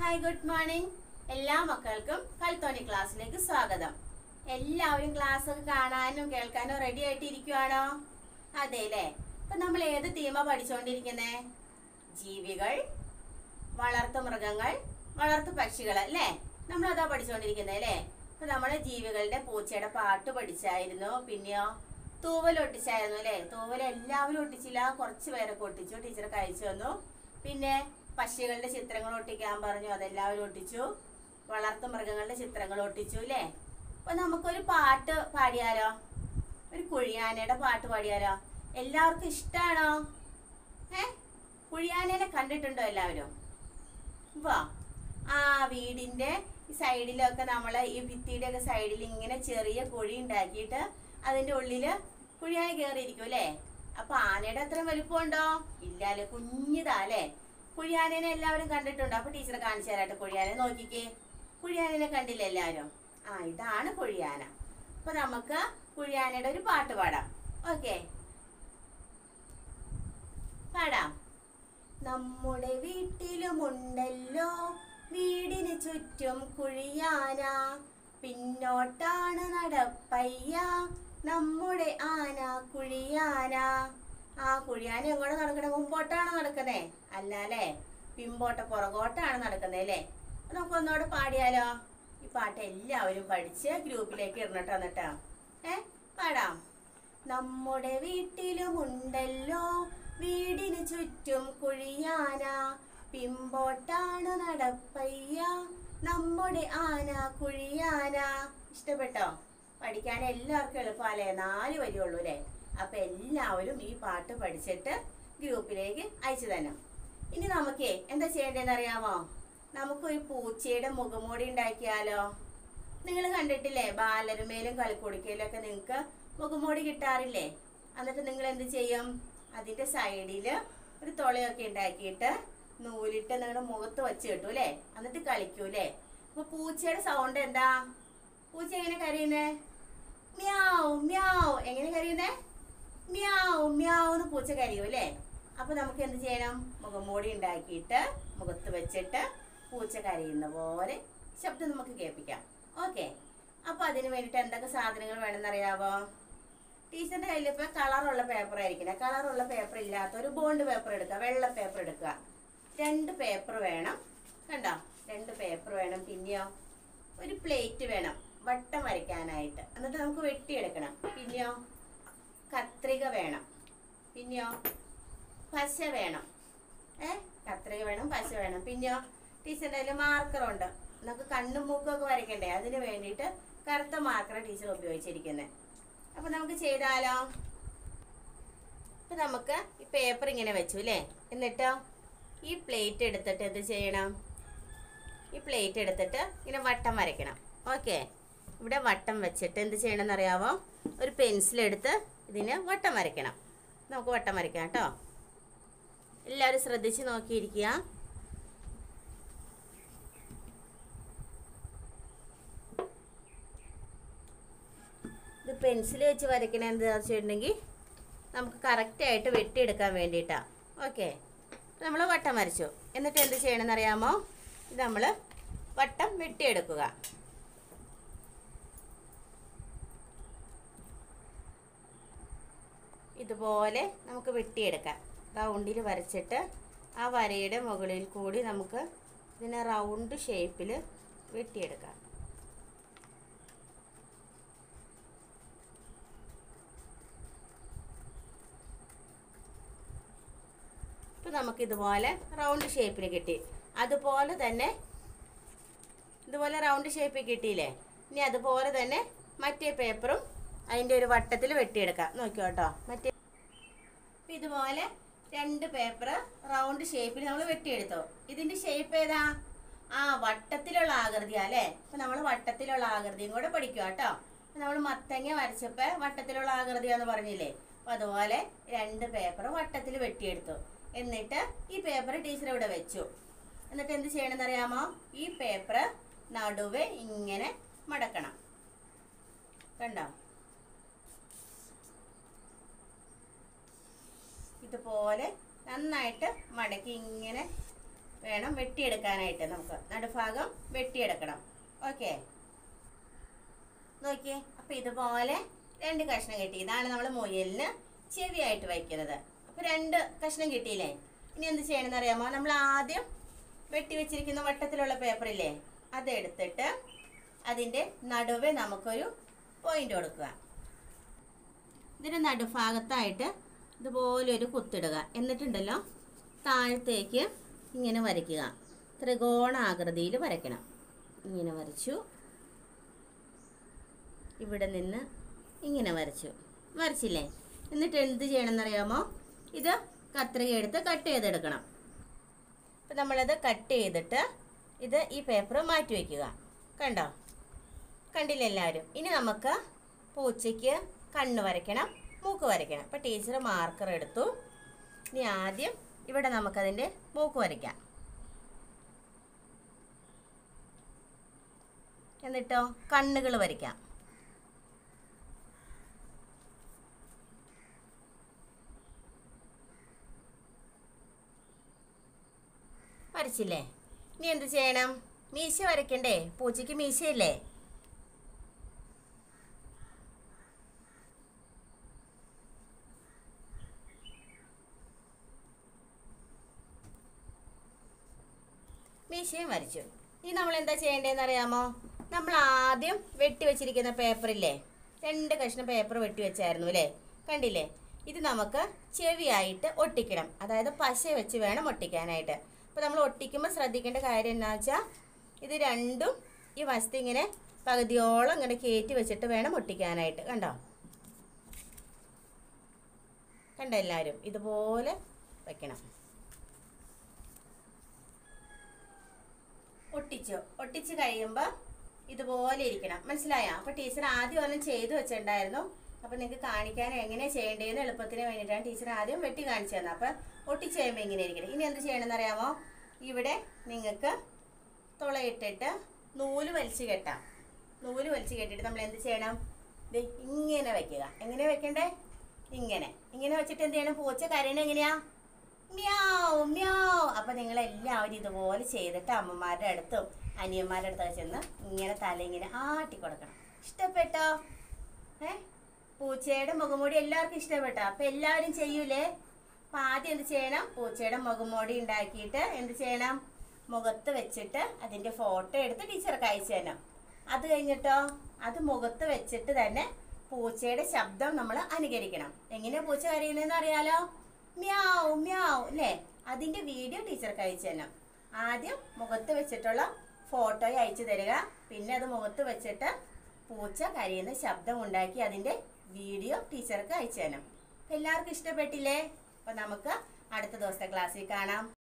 hi good morning എല്ലാ മക്കൾക്കും കൽത്തോണി ക്ലാസ്സിലേക്ക് സ്വാഗതം എല്ലാവരും ക്ലാസ് ഒക്കെ കാണാനും കേൾക്കാനും റെഡി ആയിട്ട് ഇരിക്കുവാണോ അതെ അല്ലേ ഇപ്പൊ നമ്മൾ ഏത് തീമ പഠിച്ചുകൊണ്ടിരിക്കുന്നേ ജീവികൾ വളർത്തു മൃഗങ്ങൾ വളർത്തു പക്ഷികൾ അല്ലേ നമ്മൾ അതാ പഠിച്ചുകൊണ്ടിരിക്കുന്നത് അല്ലേ ഇപ്പൊ നമ്മള് ജീവികളുടെ പൂച്ചയുടെ പാട്ട് പഠിച്ചായിരുന്നു പിന്നെയോ തൂവൽ ഒട്ടിച്ചായിരുന്നു അല്ലേ തൂവൽ എല്ലാവരും ഒട്ടിച്ചില്ല കുറച്ച് പേരൊക്കെ ഒട്ടിച്ചു ടീച്ചർ കഴിച്ചു തന്നു പിന്നെ പക്ഷികളുടെ ചിത്രങ്ങൾ ഒട്ടിക്കാൻ പറഞ്ഞു അതെല്ലാവരും ഒട്ടിച്ചു വളർത്തു മൃഗങ്ങളുടെ ചിത്രങ്ങൾ ഒട്ടിച്ചു അല്ലേ അപ്പൊ നമുക്കൊരു പാട്ട് പാടിയാലോ ഒരു കുഴിയാനയുടെ പാട്ട് പാടിയാലോ എല്ലാവർക്കും ഇഷ്ടാണോ ഏ കുഴിയാനേനെ കണ്ടിട്ടുണ്ടോ എല്ലാവരും വാ ആ വീടിന്റെ ഈ സൈഡിലൊക്കെ നമ്മൾ ഈ ഭിത്തിയുടെ ഒക്കെ സൈഡിൽ ഇങ്ങനെ ചെറിയ കുഴി ഉണ്ടാക്കിയിട്ട് അതിന്റെ ഉള്ളില് കുഴിയാന കയറിയിരിക്കും അല്ലേ അപ്പൊ ആനയുടെ അത്ര വലിപ്പമുണ്ടോ ഇല്ലാല്ലേ കുഞ്ഞിതാ അല്ലേ കുഴിയാനേനെ എല്ലാവരും കണ്ടിട്ടുണ്ടോ അപ്പൊ ടീച്ചർ കാണിച്ചു തരാട്ടെ കുഴിയാനെ നോക്കിക്കേ കുഴിയാനേനെ കണ്ടില്ല എല്ലാവരും ആ ഇതാണ് കുഴിയാന അപ്പൊ നമുക്ക് കുഴിയാനയുടെ ഒരു പാട്ട് പാടാം ഓക്കെ പാടാം നമ്മുടെ വീട്ടിലുമുണ്ടല്ലോ വീടിന് ചുറ്റും കുഴിയാന പിന്നോട്ടാണ് നടപ്പയ്യ നമ്മുടെ ആന കുഴിയാന ആ കുഴിയാന എങ്ങോട്ട് നടക്കണേ മുമ്പോട്ടാണ് നടക്കുന്നേ അല്ല അല്ലേ പിമ്പോട്ട പുറകോട്ടാണ് നടക്കുന്നത് അല്ലേ അപ്പൊ നമുക്ക് ഒന്നോട് പാടിയാലോ ഈ പാട്ട് എല്ലാവരും പഠിച്ച് ഗ്രൂപ്പിലേക്ക് ഇടണട്ടോ എന്നിട്ടാ ഏ പാടാം നമ്മുടെ വീട്ടിലുമുണ്ടല്ലോ വീടിന് ചുറ്റും കുഴിയാന പിമ്പോട്ടാണ് നടപ്പയ്യ നമ്മുടെ ആന കുഴിയാന ഇഷ്ടപ്പെട്ടോ പഠിക്കാൻ എല്ലാവർക്കും എളുപ്പമല്ലേ നാല് വരിയുള്ളൂ അല്ലേ അപ്പൊ എല്ലാവരും ഈ പാട്ട് പഠിച്ചിട്ട് ഗ്രൂപ്പിലേക്ക് അയച്ചു തന്നെ ഇനി നമുക്കേ എന്താ ചെയ്യേണ്ടതെന്ന് അറിയാമോ നമുക്കൊരു പൂച്ചയുടെ മുഖംമൂടി ഉണ്ടാക്കിയാലോ നിങ്ങൾ കണ്ടിട്ടില്ലേ ബാലരുമേലും കളിക്കുടിക്കയിലും ഒക്കെ നിങ്ങൾക്ക് മുഖംമൂടി കിട്ടാറില്ലേ എന്നിട്ട് നിങ്ങൾ എന്ത് ചെയ്യും അതിന്റെ സൈഡില് ഒരു തുളയൊക്കെ ഉണ്ടാക്കിയിട്ട് നൂലിട്ട് നിങ്ങളുടെ മുഖത്ത് വെച്ച് കിട്ടും അല്ലേ എന്നിട്ട് കളിക്കൂലേ അപ്പൊ പൂച്ചയുടെ സൗണ്ട് എന്താ പൂച്ച എങ്ങനെ കരയുന്നേ മ്യാവ് മ്യാവ് എങ്ങനെ കരയുന്നേ മ്യാവ് മ്യാവ് എന്ന് പൂച്ച കരയും അല്ലേ അപ്പൊ നമുക്ക് എന്ത് ചെയ്യണം മുഖംമൂടി ഉണ്ടാക്കിയിട്ട് മുഖത്ത് വെച്ചിട്ട് പൂച്ച കരയുന്ന പോലെ ശബ്ദം നമുക്ക് കേൾപ്പിക്കാം ഓക്കെ അപ്പൊ അതിന് വേണ്ടിയിട്ട് എന്തൊക്കെ സാധനങ്ങൾ വേണമെന്നറിയാവോ ടീച്ചറിന്റെ കയ്യിൽ ഇപ്പൊ കളറുള്ള പേപ്പർ ആയിരിക്കണം കളറുള്ള പേപ്പർ ഇല്ലാത്ത ഒരു ബോണ്ട് പേപ്പർ എടുക്കുക വെള്ള പേപ്പർ എടുക്കുക രണ്ട് പേപ്പർ വേണം കണ്ടോ രണ്ട് പേപ്പർ വേണം പിന്നെയോ ഒരു പ്ലേറ്റ് വേണം വട്ടം വരയ്ക്കാനായിട്ട് എന്നിട്ട് നമുക്ക് വെട്ടിയെടുക്കണം പിന്നെയോ കത്രിക വേണം പിന്നെയോ പശ വേണം ഏ കത്രിക വേണം പശ വേണം പിന്നെയോ ടീച്ചറിന്റെ കയ്യിൽ മാർക്കറുണ്ട് നമുക്ക് കണ്ണും മൂക്കും ഒക്കെ വരയ്ക്കണ്ടേ അതിന് വേണ്ടിയിട്ട് കറുത്ത മാർക്കർ ടീച്ചർ ഉപയോഗിച്ചിരിക്കുന്നത് അപ്പൊ നമുക്ക് ചെയ്താലോ ഇപ്പൊ നമുക്ക് ഈ പേപ്പർ ഇങ്ങനെ വെച്ചു അല്ലേ എന്നിട്ടോ ഈ പ്ലേറ്റ് എടുത്തിട്ട് എന്ത് ചെയ്യണം ഈ പ്ലേറ്റ് എടുത്തിട്ട് ഇങ്ങനെ വട്ടം വരയ്ക്കണം ഓക്കെ ഇവിടെ വട്ടം വെച്ചിട്ട് എന്ത് ചെയ്യണമെന്ന് അറിയാമോ ഒരു പെൻസിൽ എടുത്ത് ഇതിന് വട്ടം വരയ്ക്കണം നമുക്ക് വട്ടം വരയ്ക്കാം കേട്ടോ എല്ലാവരും ശ്രദ്ധിച്ച് നോക്കിയിരിക്കുക ഇത് പെൻസിൽ വെച്ച് വരയ്ക്കണ എന്താ വെച്ചിട്ടുണ്ടെങ്കിൽ നമുക്ക് കറക്റ്റായിട്ട് വെട്ടിയെടുക്കാൻ വേണ്ടിയിട്ടാണ് ഓക്കെ നമ്മൾ വട്ടം വരച്ചു എന്നിട്ട് എന്ത് ചെയ്യണമെന്ന് അറിയാമോ ഇത് നമ്മൾ വട്ടം വെട്ടിയെടുക്കുക ഇതുപോലെ നമുക്ക് വെട്ടിയെടുക്കാം റൗണ്ടിൽ വരച്ചിട്ട് ആ വരയുടെ മുകളിൽ കൂടി നമുക്ക് ഇതിനെ റൗണ്ട് ഷേപ്പിൽ വെട്ടിയെടുക്കാം ഇപ്പം നമുക്ക് ഇതുപോലെ റൗണ്ട് ഷേപ്പിൽ കിട്ടി അതുപോലെ തന്നെ ഇതുപോലെ റൗണ്ട് ഷേപ്പിൽ കിട്ടിയില്ലേ ഇനി അതുപോലെ തന്നെ മറ്റേ പേപ്പറും അതിൻ്റെ ഒരു വട്ടത്തിൽ വെട്ടിയെടുക്കാം നോക്കിയോ കേട്ടോ മറ്റേ ഇപ്പം ഇതുപോലെ രണ്ട് പേപ്പർ റൗണ്ട് ഷേപ്പിൽ നമ്മൾ വെട്ടിയെടുത്തു ഇതിൻ്റെ ഷേപ്പ് ഏതാ ആ വട്ടത്തിലുള്ള ആകൃതിയാ അല്ലേ അപ്പം നമ്മൾ വട്ടത്തിലുള്ള ആകൃതിയും കൂടെ പഠിക്കുക കേട്ടോ നമ്മൾ മത്തങ്ങ വരച്ചപ്പോൾ വട്ടത്തിലുള്ള ആകൃതിയാന്ന് പറഞ്ഞില്ലേ അപ്പം അതുപോലെ രണ്ട് പേപ്പർ വട്ടത്തിൽ വെട്ടിയെടുത്തു എന്നിട്ട് ഈ പേപ്പർ ടീച്ചർ ഇവിടെ വെച്ചു എന്നിട്ട് എന്ത് ചെയ്യണമെന്ന് അറിയാമോ ഈ പേപ്പർ നടുവെ ഇങ്ങനെ മടക്കണം കണ്ടോ ഇതുപോലെ നന്നായിട്ട് മടക്കി ഇങ്ങനെ വേണം വെട്ടിയെടുക്കാനായിട്ട് നമുക്ക് നടുഭാഗം വെട്ടിയെടുക്കണം ഓക്കെ നോക്കിയേ അപ്പൊ ഇതുപോലെ രണ്ട് കഷ്ണം കിട്ടി ഇതാണ് നമ്മൾ മുയലിന് ചെവിയായിട്ട് വയ്ക്കുന്നത് അപ്പൊ രണ്ട് കഷ്ണം കിട്ടിയില്ലേ ഇനി എന്ത് ചെയ്യണമെന്ന് അറിയാമോ നമ്മൾ ആദ്യം വെട്ടി വെച്ചിരിക്കുന്ന വട്ടത്തിലുള്ള പേപ്പറില്ലേ അത് എടുത്തിട്ട് അതിൻ്റെ നടുവെ നമുക്കൊരു പോയിന്റ് കൊടുക്കുക ഇതിൻ്റെ നടുഭാഗത്തായിട്ട് ഇതുപോലെ ഒരു കുത്തിടുക എന്നിട്ടുണ്ടല്ലോ താഴത്തേക്ക് ഇങ്ങനെ വരയ്ക്കുക ത്രികോണാകൃതിയിൽ വരയ്ക്കണം ഇങ്ങനെ വരച്ചു ഇവിടെ നിന്ന് ഇങ്ങനെ വരച്ചു വരച്ചില്ലേ എന്നിട്ട് എന്ത് ചെയ്യണമെന്നറിയാമോ ഇത് കത്രിക എടുത്ത് കട്ട് ചെയ്തെടുക്കണം അപ്പം നമ്മളത് കട്ട് ചെയ്തിട്ട് ഇത് ഈ പേപ്പർ മാറ്റി വയ്ക്കുക കണ്ടോ കണ്ടില്ല എല്ലാവരും ഇനി നമുക്ക് പൂച്ചയ്ക്ക് കണ്ണ് വരയ്ക്കണം മൂക്ക് വരയ്ക്കണം അപ്പം ടീച്ചർ മാർക്കർ എടുത്തു ഇനി ആദ്യം ഇവിടെ നമുക്കതിൻ്റെ മൂക്ക് വരയ്ക്കാം എന്നിട്ടോ കണ്ണുകൾ വരയ്ക്കാം വരച്ചില്ലേ ഇനി എന്ത് ചെയ്യണം മീശ വരയ്ക്കണ്ടേ പൂച്ചയ്ക്ക് മീശയില്ലേ മീശയും വരച്ചു ഇനി നമ്മൾ എന്താ ചെയ്യേണ്ടതെന്ന് അറിയാമോ നമ്മൾ ആദ്യം വെട്ടി വെച്ചിരിക്കുന്ന പേപ്പറില്ലേ രണ്ട് കഷ്ണം പേപ്പർ വെട്ടി വെച്ചായിരുന്നു അല്ലേ കണ്ടില്ലേ ഇത് നമുക്ക് ചെവിയായിട്ട് ഒട്ടിക്കണം അതായത് പശ വെച്ച് വേണം ഒട്ടിക്കാനായിട്ട് അപ്പോൾ നമ്മൾ ഒട്ടിക്കുമ്പോൾ ശ്രദ്ധിക്കേണ്ട കാര്യം എന്താ വെച്ചാൽ ഇത് രണ്ടും ഈ വസ്തു ഇങ്ങനെ പകുതിയോളം ഇങ്ങനെ കയറ്റി വെച്ചിട്ട് വേണം ഒട്ടിക്കാനായിട്ട് കണ്ടോ കണ്ടോ എല്ലാവരും ഇതുപോലെ വെക്കണം ഒട്ടിച്ചു ഒട്ടിച്ച് കഴിയുമ്പോൾ ഇതുപോലെ ഇരിക്കണം മനസ്സിലായോ അപ്പോൾ ടീച്ചർ ആദ്യം ഒന്നും ചെയ്തു വെച്ചിട്ടുണ്ടായിരുന്നു അപ്പോൾ നിങ്ങൾക്ക് കാണിക്കാൻ എങ്ങനെ ചെയ്യേണ്ടതെന്ന് എളുപ്പത്തിന് വേണ്ടിയിട്ടാണ് ടീച്ചർ ആദ്യം വെട്ടി കാണിച്ചു തന്നത് അപ്പോൾ ഒട്ടിച്ച് കഴിയുമ്പോൾ ഇങ്ങനെ ഇരിക്കണം ഇനി എന്ത് ചെയ്യണമെന്ന് അറിയാമോ ഇവിടെ നിങ്ങൾക്ക് തുളയിട്ടിട്ട് നൂല് വലിച്ചു കെട്ടാം നൂല് വലിച്ചു കെട്ടിയിട്ട് നമ്മൾ എന്ത് ചെയ്യണം ദേ ഇങ്ങനെ വെക്കുക എങ്ങനെ വെക്കണ്ടേ ഇങ്ങനെ ഇങ്ങനെ വെച്ചിട്ട് എന്ത് ചെയ്യണം പൂച്ച കരയണ എങ്ങനെയാ മ്യാവ് മ്യാവ് അപ്പൊ നിങ്ങൾ എല്ലാവരും ഇതുപോലെ ചെയ്തിട്ട് അമ്മമാരുടെ അടുത്തും അനിയന്മാരുടെ അടുത്തൊക്കെ ചെന്ന് ഇങ്ങനെ തല ഇങ്ങനെ ആട്ടി കൊടുക്കണം ഇഷ്ടപ്പെട്ടോ ഏ പൂച്ചയുടെ മുഖംമൂടി എല്ലാവർക്കും ഇഷ്ടപ്പെട്ടോ അപ്പൊ എല്ലാവരും ചെയ്യൂലേ അപ്പൊ ആദ്യം എന്ത് ചെയ്യണം പൂച്ചയുടെ മുഖംമൂടി ഉണ്ടാക്കിയിട്ട് എന്ത് ചെയ്യണം മുഖത്ത് വെച്ചിട്ട് അതിന്റെ ഫോട്ടോ എടുത്ത് ടീച്ചർക്ക് അയച്ചു തരണം അത് കഴിഞ്ഞിട്ടോ അത് മുഖത്ത് വെച്ചിട്ട് തന്നെ പൂച്ചയുടെ ശബ്ദം നമ്മൾ അനുകരിക്കണം എങ്ങനെയാ പൂച്ച കരയുന്നതെന്ന് അറിയാലോ മ്യാവ് മ്യാവ് അല്ലേ അതിന്റെ വീഡിയോ ടീച്ചർക്ക് അയച്ചു തരണം ആദ്യം മുഖത്ത് വെച്ചിട്ടുള്ള ഫോട്ടോ അയച്ചു തരിക പിന്നെ അത് മുഖത്ത് വെച്ചിട്ട് പൂച്ച കരയുന്ന ശബ്ദം ഉണ്ടാക്കി അതിന്റെ വീഡിയോ ടീച്ചർക്ക് അയച്ചു തരണം അപ്പൊ എല്ലാവർക്കും ഇഷ്ടപ്പെട്ടില്ലേ അപ്പൊ നമുക്ക് അടുത്ത ദിവസത്തെ ക്ലാസ്സിൽ കാണാം